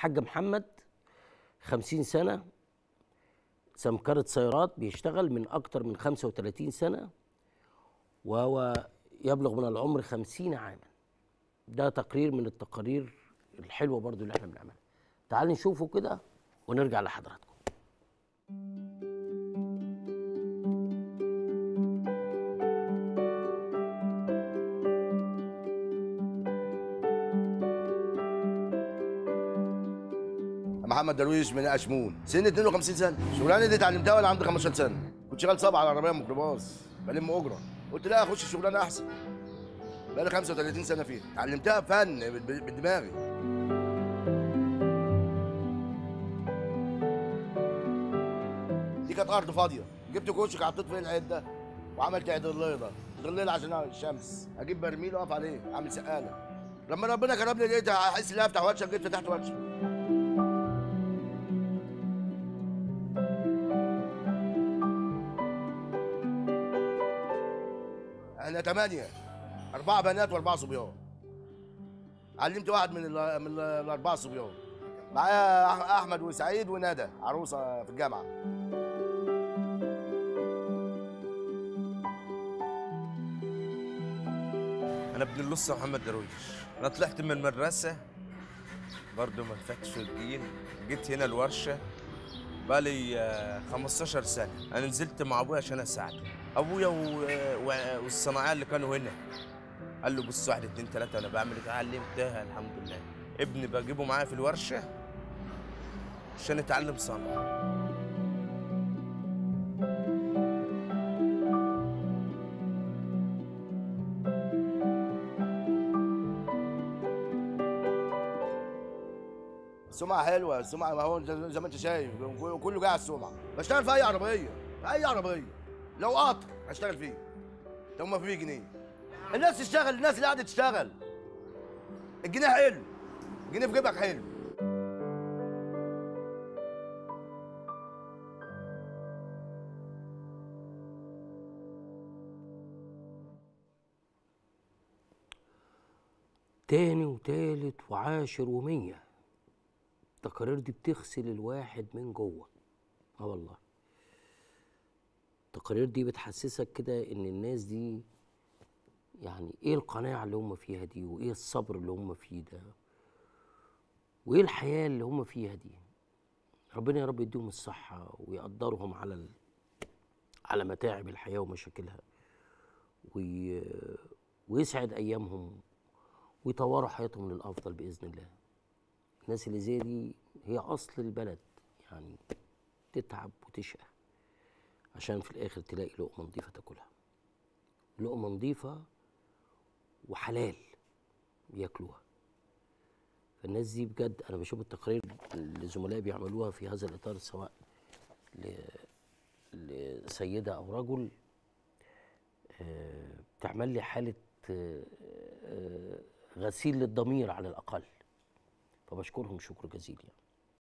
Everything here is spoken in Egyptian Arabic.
حاج محمد خمسين سنة سمكرة سيارات بيشتغل من أكتر من خمسة وتلاتين سنة وهو يبلغ من العمر خمسين عاما ده تقرير من التقارير الحلوة برضو اللي احنا بنعملها تعال نشوفه كده ونرجع لحضراتكم محمد درويش من اشمون سن 52 سنه الشغلانه دي اتعلمتها وانا عندي 15 سنه كنت شغال صبع على عربيه ميكروباص بلم اجره قلت لا اخش شغلانه احسن بقالي 35 سنه فيها اتعلمتها فن ب- ب- بدماغي دي كانت ارض فاضيه جبت كوشك حطيت فيه العده وعملت عيد الليضه ظليل عشان الشمس اجيب برميل اقف عليه اعمل سقاله لما ربنا كرمني لقيت احس ان أنا افتح ورشه جيت فتحت ورشه احنا ثمانية أربعة بنات وأربعة صبيان علمت واحد من ال من ال- الأربعة صبيان معايا أح- أحمد وسعيد وندى عروسة في الجامعة انا ابن اللص محمد درويش انا طلعت من المدرسه برضه ما نفعتش في الدين جيت هنا الورشه بقالي آه، 15 سنه انا نزلت مع ابويا عشان اساعده ابويا و... و... والصناعيه اللي كانوا هنا قال له بص واحد اتنين تلاته انا بعمل إيه؟ اتعلمتها الحمد لله ابني بجيبه معايا في الورشه عشان يتعلم صنعه السمعة حلوة السمعة ما هو زي زي ما أنت شايف كله جاي على السمعة بشتغل في أي عربية في أي عربية لو قطر هشتغل فيه لو ما فيه جنيه الناس تشتغل الناس اللي قاعدة تشتغل الجنيه حلو الجنيه في جيبك حلو تاني وتالت وعاشر ومية التقارير دي بتغسل الواحد من جوه اه والله التقارير دي بتحسسك كده ان الناس دي يعني ايه القناعة اللي هم فيها دي وايه الصبر اللي هم فيه ده وايه الحياة اللي هم فيها دي ربنا يا رب يديهم الصحة ويقدرهم على ال... على متاعب الحياة ومشاكلها وي... ويسعد أيامهم ويطوروا حياتهم للأفضل بإذن الله الناس اللي زي دي هي أصل البلد يعني تتعب وتشقى عشان في الآخر تلاقي لقمة نظيفة تاكلها لقمة نظيفة وحلال ياكلوها فالناس دي بجد أنا بشوف التقارير اللي زملائي بيعملوها في هذا الإطار سواء ل- لسيدة أو رجل آه، بتعمل لي حالة آه، آه، غسيل للضمير على الأقل فبشكرهم شكر جزيل يعني